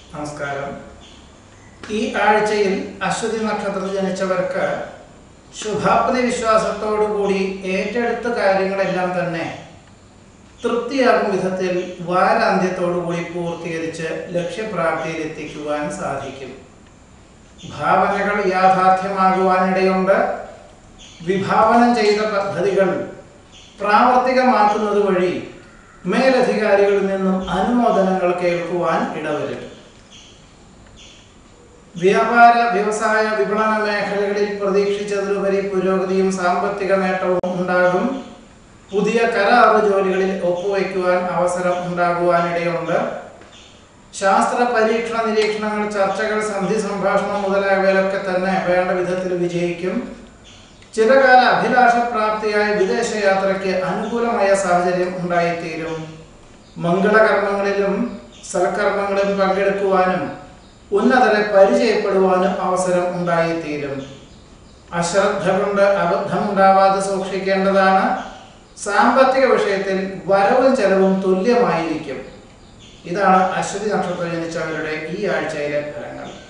നമസ്കാരം ഈ ആഴ്ചയിൽ അശ്വതി നക്ഷത്രത്തിൽ ജനിച്ചവർക്ക് ശുഭാപ്തി വിശ്വാസത്തോടുകൂടി ഏറ്റെടുത്ത കാര്യങ്ങളെല്ലാം തന്നെ തൃപ്തിയാകും വിധത്തിൽ വാരാന്ത്യത്തോടുകൂടി പൂർത്തീകരിച്ച് ലക്ഷ്യപ്രാപ്തിയിൽ എത്തിക്കുവാൻ സാധിക്കും ഭാവനകൾ യാഥാർത്ഥ്യമാകുവാനിടയുണ്ട് വിഭാവനം ചെയ്ത പദ്ധതികൾ പ്രാവർത്തികമാക്കുന്നത് വഴി മേലധികാരികളിൽ നിന്നും അനുമോദനങ്ങൾ കേൾക്കുവാൻ ഇടവരും വ്യാപാര വ്യവസായ വിപണന മേഖലകളിൽ പ്രതീക്ഷിച്ചതിലുപരി പുരോഗതിയും സാമ്പത്തിക നേട്ടവും ഉണ്ടാകും പുതിയ കരാർ ജോലികളിൽ ഒപ്പുവയ്ക്കുവാൻ അവസരം ഉണ്ടാകുവാനിടയുണ്ട് ശാസ്ത്ര പരീക്ഷണ നിരീക്ഷണങ്ങൾ ചർച്ചകൾ സന്ധി സംഭാഷണം മുതലായവയിലൊക്കെ തന്നെ വേണ്ട വിധത്തിൽ വിജയിക്കും ചിരകാല അഭിലാഷപ്രാപ്തിയായ വിദേശയാത്രയ്ക്ക് അനുകൂലമായ സാഹചര്യം ഉണ്ടായിത്തീരും മംഗളകർമ്മങ്ങളിലും സൽക്കർമ്മങ്ങളിലും പങ്കെടുക്കുവാനും ഉന്നതരെ പരിചയപ്പെടുവാനും അവസരം ഉണ്ടായിത്തീരും അശ്രദ്ധ കൊണ്ട് അബദ്ധമുണ്ടാവാതെ സൂക്ഷിക്കേണ്ടതാണ് സാമ്പത്തിക വിഷയത്തിൽ വരവും ചെലവും തുല്യമായിരിക്കും ഇതാണ് അശ്വതി നക്ഷത്രം ജനിച്ചവരുടെ ഈ ആഴ്ചയിലെ ഫലങ്ങൾ